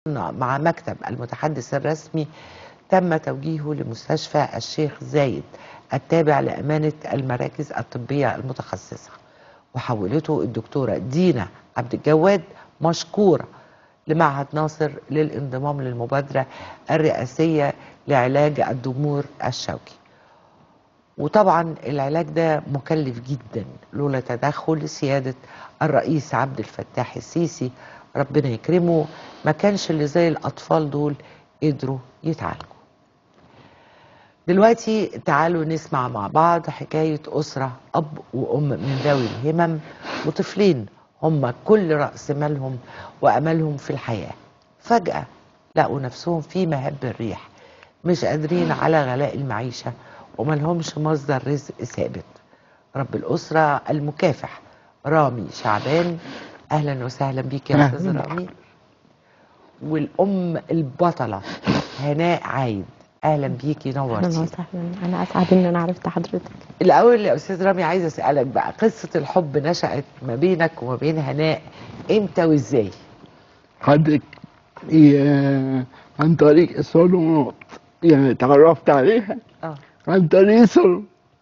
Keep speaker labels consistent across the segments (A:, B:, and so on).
A: مع مكتب المتحدث الرسمي تم توجيهه لمستشفى الشيخ زايد التابع لأمانة المراكز الطبية المتخصصة وحولته الدكتورة دينا عبد الجواد مشكورة لمعهد ناصر للانضمام للمبادرة الرئاسية لعلاج الضمور الشوكي وطبعا العلاج ده مكلف جدا لولا تدخل سيادة الرئيس عبد الفتاح السيسي ربنا يكرمه ما كانش اللي زي الأطفال دول قدروا يتعالجوا دلوقتي تعالوا نسمع مع بعض حكاية أسرة أب وأم من ذوي الهمم وطفلين هم كل رأس مالهم وأملهم في الحياة فجأة لقوا نفسهم في مهب الريح مش قادرين على غلاء المعيشة وملهمش مصدر رزق ثابت رب الأسرة المكافح رامي شعبان أهلا وسهلا بيك يا أستاذ
B: أهلاً.
A: رامي والأم البطلة هناء عايد أهلا بيكي
C: اهلا
A: نورتي
C: وسهلا انا اسعد ان انا عرفت حضرتك
A: الأول يا أستاذ رامي عايزة أسألك بقى قصة الحب نشأت ما بينك وما بين هناء إمتى وإزاي؟
B: حضرتك هي عن طريق الصالونات يعني تعرفت عليها
A: اه
B: عن طريق الصالونات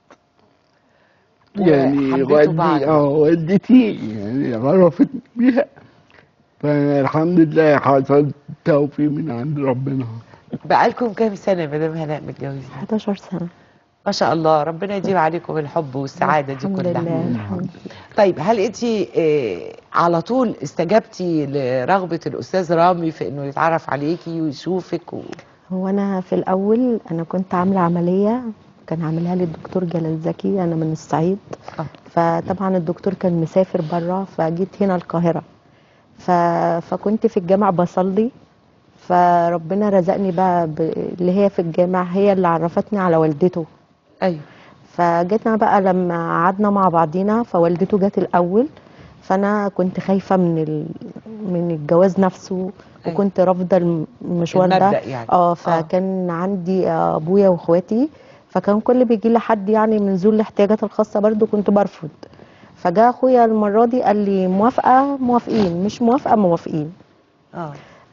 B: يعني
A: وحبيتوا بعض.
B: والدي اه والدتي يعني عرفت بيها فالحمد لله حصل توفيق من عند ربنا
A: بقالكم كام سنة يا مدام هناء متجوزين؟
C: 11 سنه
A: ما شاء الله ربنا يديم عليكم الحب والسعادة دي
C: الحمد
A: كلها
C: لله الحمد لله
A: طيب هل انت على طول استجبتي لرغبة الأستاذ رامي في إنه يتعرف عليكي ويشوفك و...
C: هو انا في الاول انا كنت عامله عمليه كان عاملها لي الدكتور جلال زكي انا من الصعيد
A: آه.
C: فطبعا الدكتور كان مسافر بره فجيت هنا القاهره ف... فكنت في الجامع بصلي فربنا رزقني بقى ب... اللي هي في الجامع هي اللي عرفتني على والدته
A: أيوه
C: فجيتنا بقى لما قعدنا مع بعضينا فوالدته جت الاول فانا كنت خايفه من ال... من الجواز نفسه
A: أيوة.
C: وكنت رافضه الم- المشوار ده
A: المبدأ يعني.
C: اه فكان عندي ابويا واخواتي فكان كل بيجي لي حد يعني من ذوي الاحتياجات الخاصه برضو كنت برفض فجاء اخويا المره دي قال لي موافقه موافقين مش موافقه موافقين
A: اه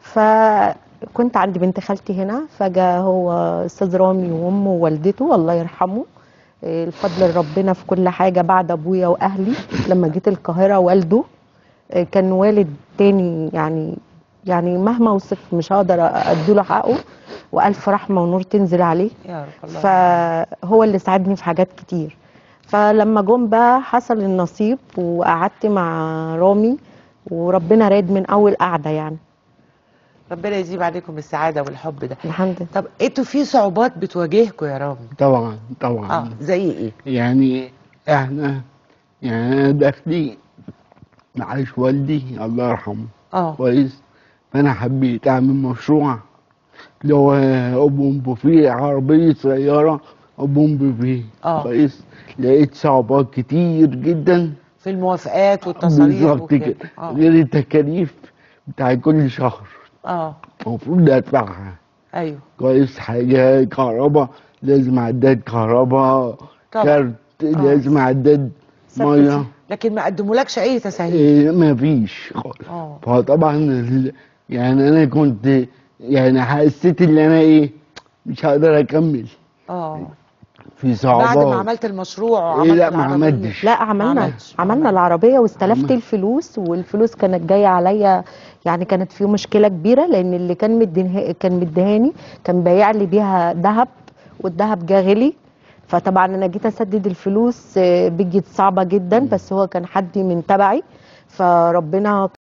C: فكنت عند بنت خالتي هنا فجاء هو استاذ رامي وامه ووالدته الله يرحمه إيه، الفضل لربنا في كل حاجه بعد ابويا واهلي لما جيت القاهره والده إيه، كان والد تاني يعني يعني مهما اوصف مش هقدر اديله حقه والف رحمه ونور تنزل عليه
A: يا رب الله
C: فهو اللي ساعدني في حاجات كتير فلما جم بقى حصل النصيب وقعدت مع رامي وربنا راد من اول قعده يعني
A: ربنا يجيب عليكم السعادة والحب ده
C: الحمد لله
A: طب انتوا في صعوبات بتواجهكم يا رامي
B: طبعا طبعا
A: اه زي ايه؟
B: يعني احنا يعني انا داخلي معاش والدي الله يرحمه
A: اه
B: كويس فانا حبيت اعمل مشروع اللي هو اوبن بوفيه عربيه سياره اوبن بوفيه
A: آه.
B: كويس لقيت صعوبات كتير جدا
A: في الموافقات والتصاريح
B: بالظبط
A: وكده
B: كده
A: اه
B: غير التكاليف بتاع كل شهر
A: اه
B: المفروض ادفعها
A: ايوه
B: كويس حاجه كهرباء لازم عداد كهرباء
A: طبعا.
B: كارت لازم عداد ميه
A: لكن ما قدمولكش اي تسهيل
B: إيه ما فيش خالص
A: اه
B: فطبعا ال- يعني انا كنت يعني حسيت ان انا ايه مش هقدر اكمل
A: اه
B: في صعوبات
A: بعد ما عملت المشروع وعملت
B: إيه لا ما
A: العربية.
B: عملتش
C: لا عملنا
A: عملتش.
C: عملنا العربيه واستلفت
B: عمل.
C: الفلوس والفلوس كانت جايه عليا يعني كانت في مشكله كبيره لان اللي كان مدينها كان مديهاني كان بايع لي بيها ذهب والذهب جه غلي فطبعا انا جيت اسدد الفلوس آه، بجت صعبه جدا بس هو كان حد من تبعي فربنا